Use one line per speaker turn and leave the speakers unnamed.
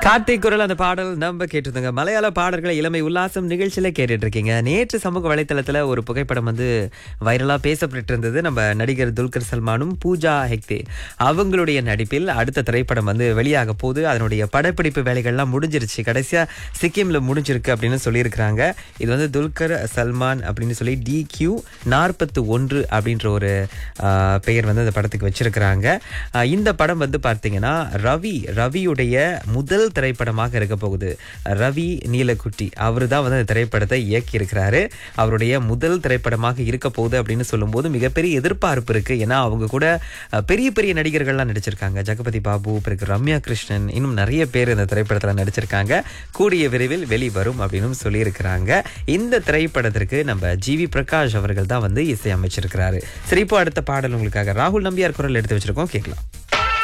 கார்த்திக் குரல் அந்த பாடல் நம்ம கேட்டிருந்தோங்க மலையாள பாடல்களை இளமை உல்லாசம் நிகழ்ச்சியில கேட்டுட்டு இருக்கீங்க நேற்று சமூக வலைத்தளத்துல ஒரு புகைப்படம் வந்து வைரலா பேசப்பட்டு இருந்தது நம்ம நடிகர் துல்கர் சல்மானும் பூஜா ஹெக்தே அவங்களுடைய நடிப்பில் அடுத்த திரைப்படம் வந்து வெளியாக போகுது அதனுடைய படப்பிடிப்பு வேலைகள்லாம் முடிஞ்சிருச்சு கடைசியா சிக்கிம்ல முடிஞ்சிருக்கு அப்படின்னு சொல்லியிருக்கிறாங்க இது வந்து துல்கர் சல்மான் அப்படின்னு சொல்லி டி கியூ நாற்பத்து ஒன்று அப்படின்ற ஒரு ஆஹ், பெயர் வந்து அந்த படத்துக்கு வச்சிருக்கிறாங்க ஆஹ், இந்த படம் வந்து பார்த்தீங்கன்னா ரவி ரவியுடைய முதல் திரைப்படமாக இருக்க போகுது ரவி நீலக்குட்டி அவர் தான் வந்து அந்த திரைப்படத்தை இயக்கி இருக்கிறாரு அவருடைய முதல் திரைப்படமாக இருக்க போகுது அப்படின்னு சொல்லும்போது மிகப்பெரிய எதிர்பார்ப்பு இருக்கு ஏன்னா அவங்க கூட அஹ், பெரிய பெரிய நடிகர்கள்லாம் நடிச்சிருக்காங்க ஜெகபதி பாபு பிறகு ரம்யா கிருஷ்ணன் இன்னும் நிறைய பேர் இந்த திரைப்படத்தில் நடிச்சிருக்காங்க கூடிய விரைவில் வெளிவரும் அப்படின்னு சொல்லியிருக்கிறாங்க இந்த திரைப்படத்திற்கு நம்ம ஜிவி பிரகாஷ் அவர்கள் தான் வந்து இசையமைச்சிருக்கிறாரு சரி இப்போ அடுத்த பாடல் உங்களுக்காக ராகுல் நம்பியார் குரல் எடுத்து வச்சிருக்கோம் கேட்கலாம்